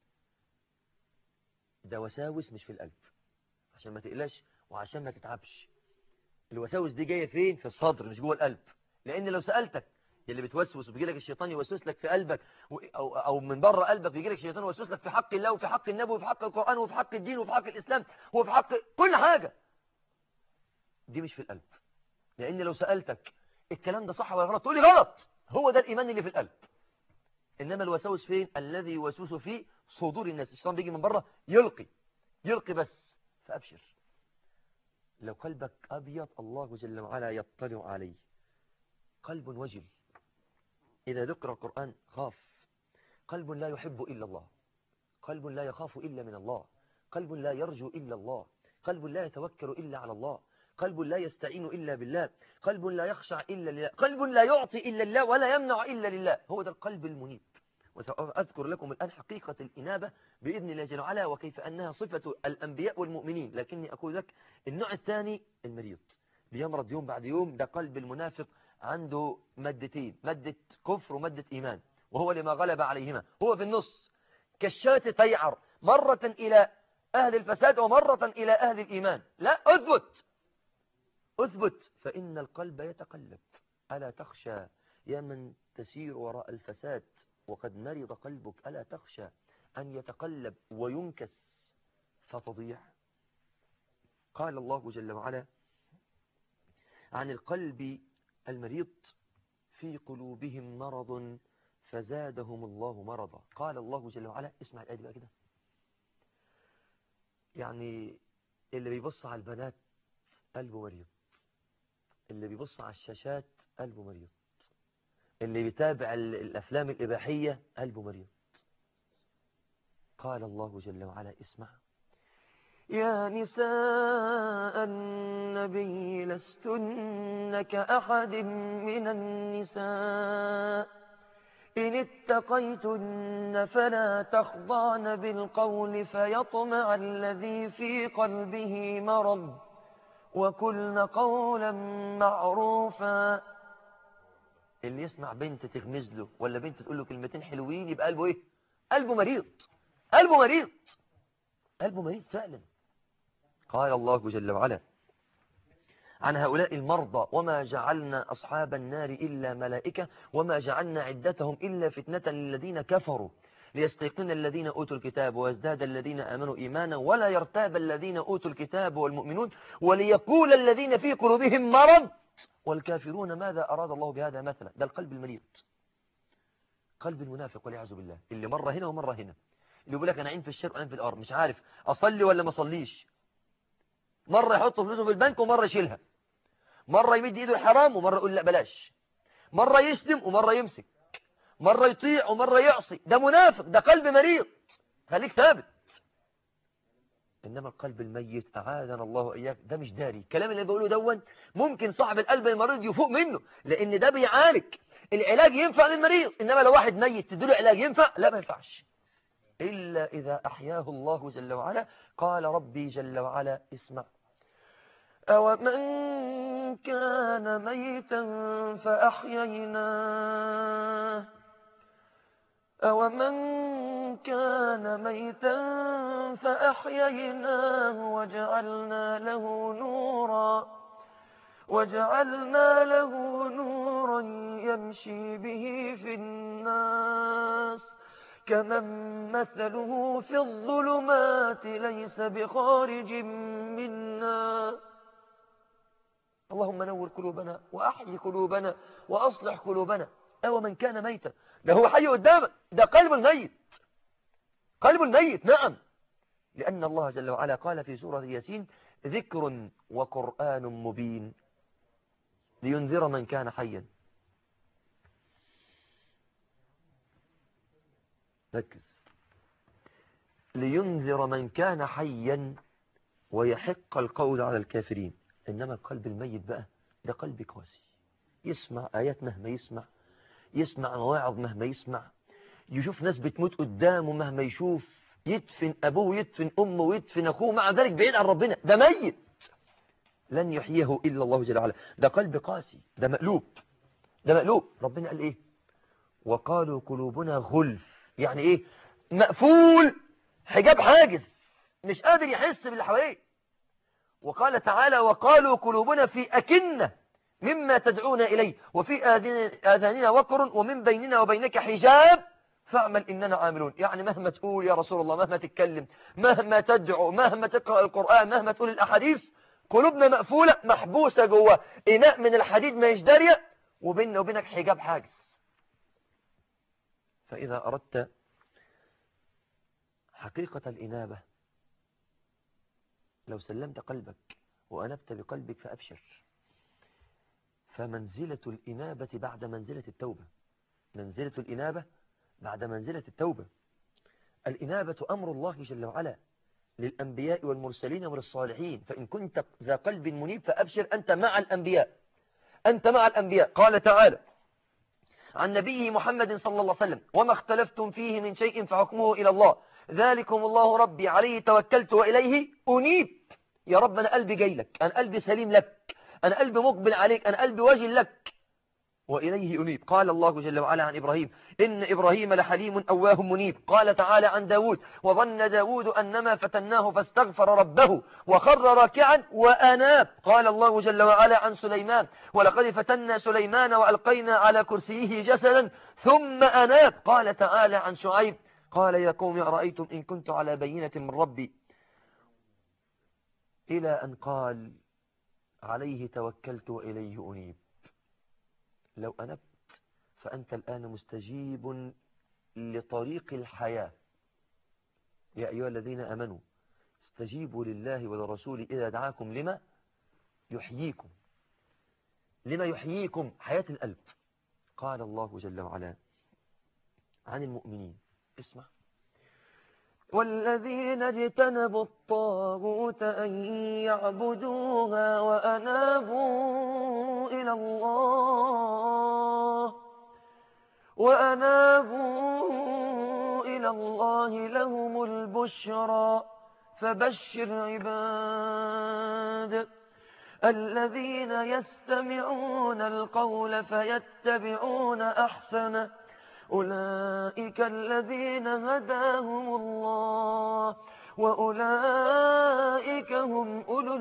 ده وساوس مش في القلب عشان ما تقلش وعشان ما تتعبش الوساوس دي جاية فين في الصدر مش جوه القلب لأن لو سألتك اللي بتوسوس وبيجي لك الشيطان يوسوس لك في قلبك أو, أو من بره قلبك بيجي لك الشيطان يوسوس لك في حق الله وفي حق النبي وفي حق القرآن وفي حق الدين وفي حق الإسلام وفي حق كل حاجة دي مش في القلب لأن لو سألتك الكلام ده صح ولا غلط تقول لي غلط هو ده الإيمان اللي في القلب إنما الوساوس فين الذي يوسوس في صدور الناس الشيطان بيجي من بره يلقي يلقي بس فأبشر لو قلبك أبيض الله جل وعلا يطلع عليه قلب وجل إذا ذكر القرآن خاف قلب لا يحب إلا الله قلب لا يخاف إلا من الله قلب لا يرجو إلا الله قلب لا يتوكل إلا على الله قلب لا يستعين إلا بالله قلب لا يخشع إلا لله قلب لا يعطي إلا الله ولا يمنع إلا لله هو ده القلب المنيب وسأذكر لكم الآن حقيقة الإنابة بإذن الله جل وعلا وكيف أنها صفة الأنبياء والمؤمنين لكني أقول لك النوع الثاني المريض بيمرض يوم بعد يوم ده قلب المنافق عنده مادتين مادة كفر ومادة إيمان وهو لما غلب عليهما هو في النص كالشاة تيعر مرة إلى أهل الفساد ومرة إلى أهل الإيمان لا أثبت أثبت فإن القلب يتقلب ألا تخشى يا من تسير وراء الفساد وقد مرض قلبك ألا تخشى أن يتقلب وينكس فتضيع قال الله جل وعلا عن القلب المريض في قلوبهم مرض فزادهم الله مرضا قال الله جل وعلا اسمع الآية بقى كده يعني اللي بيبص على البنات قلبه مريض اللي بيبص على الشاشات قلبه مريض اللي بيتابع الأفلام الإباحية قلبه مريض قال الله جل وعلا اسمع يا نساء النبي لستن كأحد من النساء إن اتقيتن فلا تخضعن بالقول فيطمع الذي في قلبه مرض وكلن قولا معروفا اللي يسمع بنت تغمز له ولا بنت تقول له كلمتين حلوين يبقى قلبه ايه قلبه مريض قلبه مريض قلبه مريض فعلا قال الله جل وعلا عن هؤلاء المرضى وما جعلنا أصحاب النار إلا ملائكة وما جعلنا عدتهم إلا فتنة للذين كفروا ليستيقن الذين أوتوا الكتاب ويزداد الذين آمنوا إيمانا ولا يرتاب الذين أوتوا الكتاب والمؤمنون وليقول الذين في قلوبهم مرض والكافرون ماذا أراد الله بهذا مثلا ده القلب المريض قلب المنافق والعياذ بالله اللي مرة هنا ومرة هنا اللي يقول لك أنا عين في الشرق وعين في الأرض مش عارف أصلي ولا ما أصليش مرة يحط فلوسه في البنك ومرة يشيلها مرة يمد ايده الحرام ومرة يقول لا بلاش مرة يسلم ومرة يمسك مرة يطيع ومرة يعصي ده منافق ده قلب مريض خليك ثابت إنما القلب الميت أعاذنا الله إياك ده مش داري الكلام اللي بقوله دون ممكن صاحب القلب المريض يفوق منه لأن ده بيعالج العلاج ينفع للمريض إنما لو واحد ميت تديله علاج ينفع لا ما ينفعش إلا إذا أحياه الله جل وعلا قال ربي جل وعلا اسمع أومن كان ميتا فأحييناه أومن كان ميتا فأحييناه وجعلنا له نورا وجعلنا له نورا يمشي به في الناس كمن مثله في الظلمات ليس بخارج منا اللهم نور قلوبنا وأحيي قلوبنا وأصلح قلوبنا أو من كان ميتا ده هو حي قدامك ده قلب الميت قلب الميت نعم لأن الله جل وعلا قال في سورة ياسين ذكر وقرآن مبين لينذر من كان حيا ركز لينذر من كان حيا ويحق القول على الكافرين إنما القلب الميت بقى ده قلب قاسي يسمع آيات مهما يسمع يسمع مواعظ مهما يسمع يشوف ناس بتموت قدامه مهما يشوف يدفن أبوه ويدفن أمه ويدفن أخوه مع ذلك بعيد عن ربنا ده ميت لن يحييه إلا الله جل وعلا ده قلب قاسي ده مقلوب ده مقلوب ربنا قال إيه وقالوا قلوبنا غلف يعني إيه مقفول حجاب حاجز مش قادر يحس باللي حواليه وقال تعالى وقالوا قلوبنا في أكنة مما تدعون إليه وفي آذاننا وقر ومن بيننا وبينك حجاب فاعمل إننا عاملون يعني مهما تقول يا رسول الله مهما تتكلم مهما تدعو مهما تقرأ القرآن مهما تقول الأحاديث قلوبنا مقفولة محبوسة جوه إناء من الحديد ما يشدري وبيننا وبينك حجاب حاجز فإذا أردت حقيقة الإنابة لو سلمت قلبك وأنبت بقلبك فأبشر فمنزلة الإنابة بعد منزلة التوبة منزلة الإنابة بعد منزلة التوبة الإنابة أمر الله جل وعلا للأنبياء والمرسلين وللصالحين فإن كنت ذا قلب منيب فأبشر أنت مع الأنبياء أنت مع الأنبياء قال تعالى عن نبيه محمد صلى الله عليه وسلم وما اختلفتم فيه من شيء فحكمه إلى الله ذلكم الله ربي عليه توكلت وإليه أنيب يا رب أنا قلبي جاي لك أنا قلبي سليم لك أنا قلبي مقبل عليك أنا قلبي وجل لك وإليه أنيب قال الله جل وعلا عن إبراهيم إن إبراهيم لحليم أواه منيب قال تعالى عن داود وظن داود أنما فتناه فاستغفر ربه وخر راكعا وأناب قال الله جل وعلا عن سليمان ولقد فتنا سليمان وألقينا على كرسيه جسدا ثم أناب قال تعالى عن شعيب قال يا قوم أرأيتم إن كنت على بينة من ربي إلى أن قال عليه توكلت وإليه أنيب لو أنبت فأنت الآن مستجيب لطريق الحياة يا أيها الذين أمنوا استجيبوا لله ولرسوله إذا دعاكم لما يحييكم لما يحييكم حياة القلب قال الله جل وعلا عن المؤمنين اسمع والذين اجتنبوا الطاغوت أن يعبدوها وأنابوا إلى الله وأنابوا إلى الله لهم البشرى فبشر عباد الذين يستمعون القول فيتبعون أحسنه أولئك الذين هداهم الله وأولئك هم أولو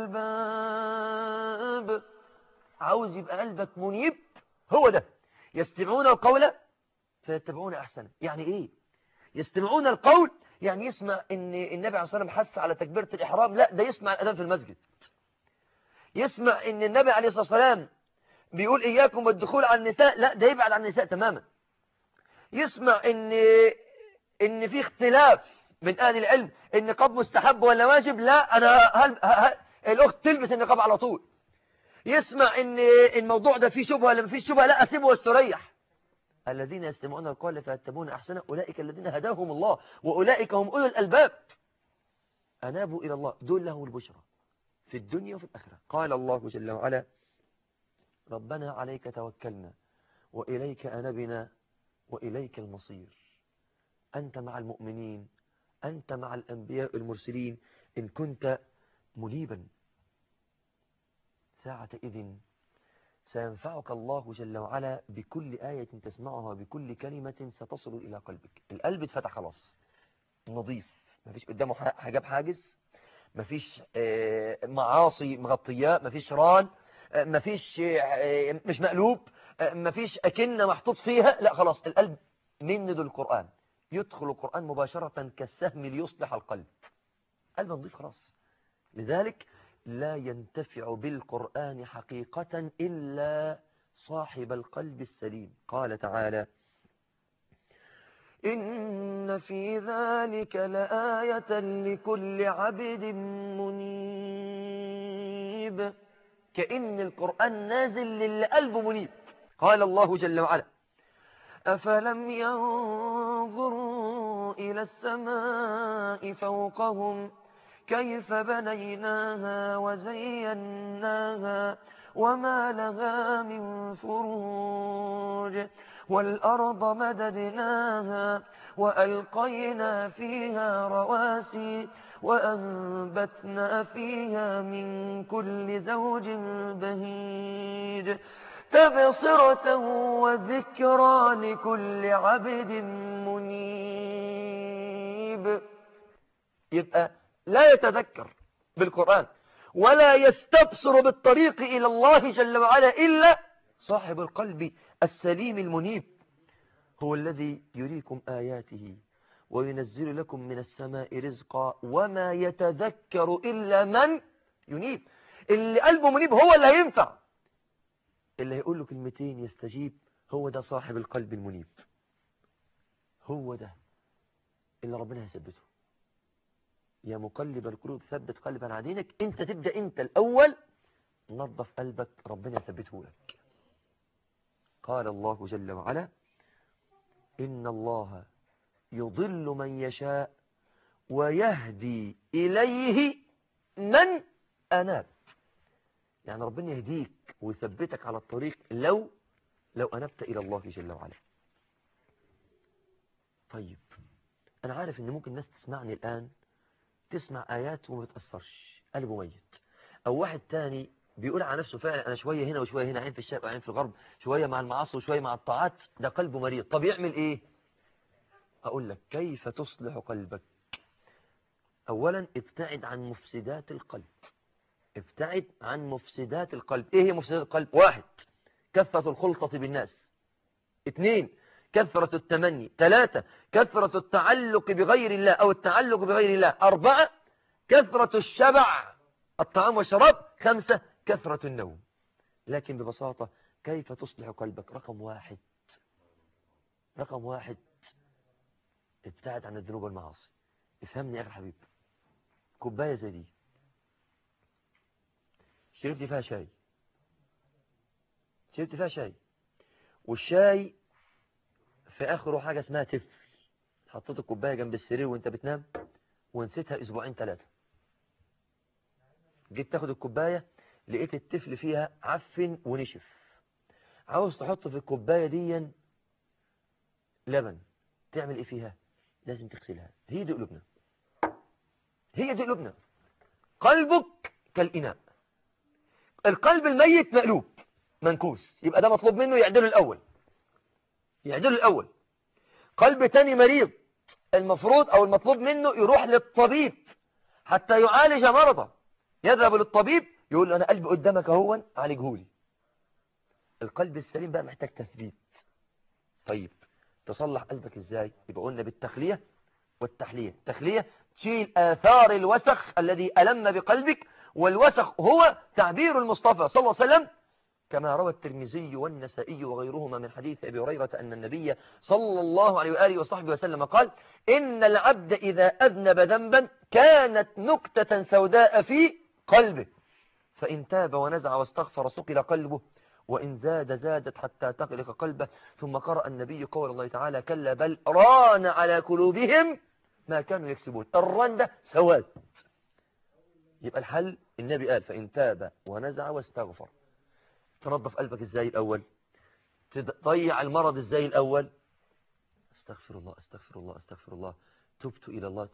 الألباب عاوز يبقى قلبك منيب هو ده يستمعون القول فيتبعون أحسنه يعني إيه يستمعون القول يعني يسمع ان النبي عليه الصلاة والسلام حس على تكبيرة الإحرام لا ده يسمع الأذان في المسجد يسمع ان النبي عليه الصلاة والسلام بيقول إياكم والدخول على النساء لا ده يبعد عن النساء تماما يسمع ان ان في اختلاف من اهل العلم النقاب مستحب ولا واجب لا انا هل هل الاخت تلبس النقاب على طول يسمع ان الموضوع ده فيه شبهه ولا مفيش شبهه لا اسيبه واستريح الذين يستمعون القول فيتبعون احسنه اولئك الذين هداهم الله واولئك هم اولو الالباب انابوا الى الله دول لهم البشرى في الدنيا وفي الاخره قال الله جل وعلا ربنا عليك توكلنا واليك انبنا وإليك المصير أنت مع المؤمنين أنت مع الأنبياء المرسلين إن كنت منيبا ساعة إذن سينفعك الله جل وعلا بكل آية تسمعها بكل كلمة ستصل إلى قلبك القلب اتفتح خلاص نظيف مفيش قدامه حجاب حاجز مفيش معاصي مغطياه مفيش ران مفيش مش مقلوب مفيش أكنة محطوط فيها لا خلاص القلب مند القرآن يدخل القرآن مباشرة كالسهم ليصلح القلب قلب نظيف خلاص لذلك لا ينتفع بالقرآن حقيقة إلا صاحب القلب السليم قال تعالى إن في ذلك لآية لكل عبد منيب كأن القرآن نازل للي قلبه منيب قال الله جل وعلا أفلم ينظروا إلى السماء فوقهم كيف بنيناها وزيناها وما لها من فروج والأرض مددناها وألقينا فيها رواسي وأنبتنا فيها من كل زوج بهيج تبصرة وذكرى لكل عبد منيب يبقى لا يتذكر بالقرآن ولا يستبصر بالطريق إلى الله جل وعلا إلا صاحب القلب السليم المنيب هو الذي يريكم آياته وينزل لكم من السماء رزقا وما يتذكر إلا من ينيب اللي قلبه منيب هو اللي هينفع اللي هيقول له كلمتين يستجيب هو ده صاحب القلب المنيب هو ده اللي ربنا هيثبته يا مقلب القلوب ثبت قلبا على دينك انت تبدأ انت الاول نظف قلبك ربنا يثبته لك قال الله جل وعلا إن الله يضل من يشاء ويهدي إليه من أناب يعني ربنا يهديك ويثبتك على الطريق لو لو أنبت إلى الله جل وعلا طيب أنا عارف إن ممكن الناس تسمعني الآن تسمع آيات وما بتأثرش قلبه ميت أو واحد تاني بيقول على نفسه فعلا أنا شوية هنا وشوية هنا عين في الشرق وعين في الغرب شوية مع المعاصي وشوية مع الطاعات ده قلبه مريض طب يعمل إيه أقول لك كيف تصلح قلبك أولا ابتعد عن مفسدات القلب ابتعد عن مفسدات القلب إيه هي مفسدات القلب واحد كثرة الخلطة بالناس اثنين كثرة التمني ثلاثة كثرة التعلق بغير الله أو التعلق بغير الله أربعة كثرة الشبع الطعام والشراب خمسة كثرة النوم لكن ببساطة كيف تصلح قلبك رقم واحد رقم واحد ابتعد عن الذنوب والمعاصي افهمني يا أخي الحبيب كوباية زي دي شربت فيها شاي شربت فيها شاي والشاي في آخره حاجة اسمها تفل حطيت الكوباية جنب السرير وانت بتنام ونسيتها اسبوعين ثلاثة جيت تاخد الكوباية لقيت التفل فيها عفن ونشف عاوز تحط في الكوباية دي لبن تعمل ايه فيها لازم تغسلها هي دي قلوبنا هي دي قلوبنا قلبك كالإناء القلب الميت مقلوب منكوس يبقى ده مطلوب منه يعدله الأول يعدله الأول قلب تاني مريض المفروض أو المطلوب منه يروح للطبيب حتى يعالج مرضه يذهب للطبيب يقول له أنا قلبي قدامك اهو عالجهولي القلب السليم بقى محتاج تثبيت طيب تصلح قلبك ازاي يبقى قلنا بالتخلية والتحلية التخلية تشيل آثار الوسخ الذي ألم بقلبك والوسخ هو تعبير المصطفى صلى الله عليه وسلم كما روى الترمذي والنسائي وغيرهما من حديث أبي هريرة أن النبي صلى الله عليه وآله وصحبه وسلم قال إن العبد إذا أذنب ذنبا كانت نكتة سوداء في قلبه فإن تاب ونزع واستغفر سقل قلبه وإن زاد زادت حتى تغلق قلبه ثم قرأ النبي قول الله تعالى كلا بل ران على قلوبهم ما كانوا يكسبون الران ده سواد يبقى الحل النبي قال فإن تاب ونزع واستغفر تنظف قلبك ازاي الأول تضيع المرض ازاي الأول استغفر الله استغفر الله استغفر الله تبت إلى الله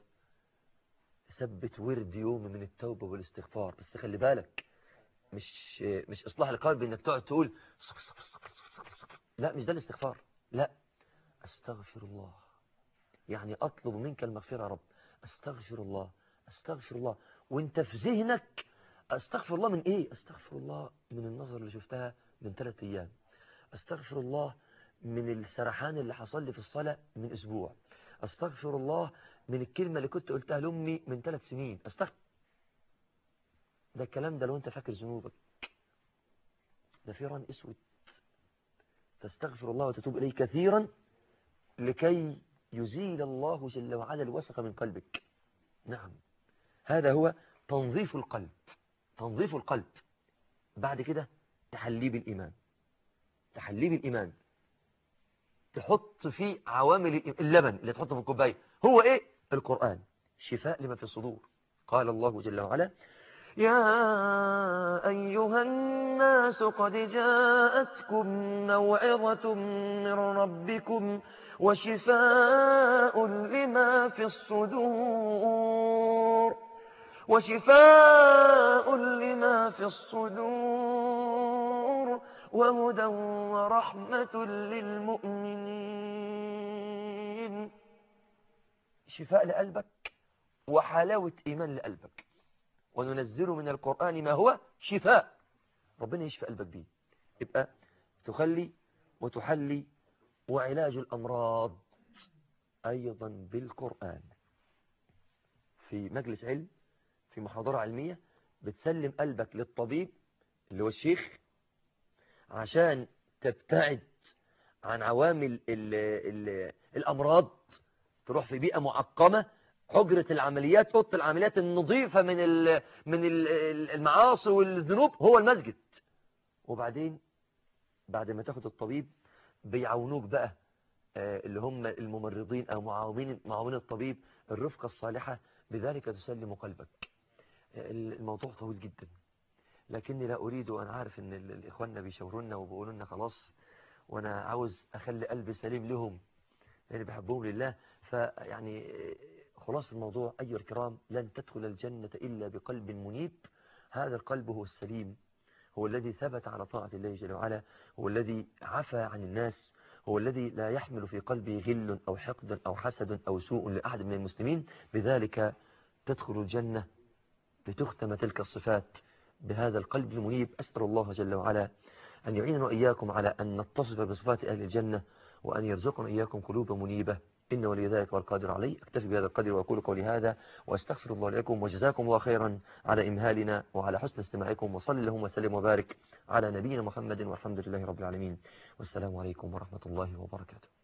ثبت ورد يوم من التوبة والاستغفار بس خلي بالك مش مش اصلاح القلب انك تقعد تقول صبر صبر صبر صبر صبر صبر لا مش ده الاستغفار لا استغفر الله يعني اطلب منك المغفرة يا رب استغفر الله استغفر الله وانت في ذهنك استغفر الله من ايه استغفر الله من النظر اللي شفتها من ثلاث ايام استغفر الله من السرحان اللي حصل لي في الصلاة من اسبوع استغفر الله من الكلمة اللي كنت قلتها لأمي من ثلاث سنين استغفر ده الكلام ده لو انت فاكر ذنوبك ده فيران اسود تستغفر الله وتتوب إليه كثيرا لكي يزيل الله جل وعلا الوسخ من قلبك نعم هذا هو تنظيف القلب تنظيف القلب بعد كده تحليه بالإيمان تحليه بالإيمان تحط فيه عوامل اللبن اللي تحطه في الكوباية هو ايه القرآن شفاء لما في الصدور قال الله جل وعلا يا أيها الناس قد جاءتكم موعظة من ربكم وشفاء لما في الصدور وشفاء لما في الصدور وهدى ورحمة للمؤمنين شفاء لقلبك وحلاوة إيمان لقلبك وننزل من القرآن ما هو شفاء ربنا يشفي قلبك بيه يبقى تخلي وتحلي وعلاج الأمراض أيضا بالقرآن في مجلس علم في محاضرة علمية بتسلم قلبك للطبيب اللي هو الشيخ عشان تبتعد عن عوامل الأمراض تروح في بيئة معقمة حجرة العمليات أوضة العمليات النظيفة من ال من ال المعاصي والذنوب هو المسجد وبعدين بعد ما تاخد الطبيب بيعاونوك بقى اللي هم الممرضين أو معاونين معاونين الطبيب الرفقة الصالحة بذلك تسلم قلبك الموضوع طويل جدا لكني لا أريد أن عارف أن الإخواننا بيشاورونا وبيقولوا لنا خلاص وأنا عاوز أخلي قلبي سليم لهم يعني بحبهم لله فيعني خلاص الموضوع أيها الكرام لن تدخل الجنة إلا بقلب منيب هذا القلب هو السليم هو الذي ثبت على طاعة الله جل وعلا هو الذي عفى عن الناس هو الذي لا يحمل في قلبه غل أو حقد أو حسد أو سوء لأحد من المسلمين بذلك تدخل الجنة لتختم تلك الصفات بهذا القلب المنيب أسأل الله جل وعلا أن يعيننا وإياكم على أن نتصف بصفات أهل الجنة وأن يرزقنا إياكم قلوب منيبة إن ولي ذلك والقادر عليه أكتفي بهذا القدر وأقول قولي هذا وأستغفر الله لكم وجزاكم الله خيرا على إمهالنا وعلى حسن استماعكم وصل اللهم وسلم وبارك على نبينا محمد والحمد لله رب العالمين والسلام عليكم ورحمة الله وبركاته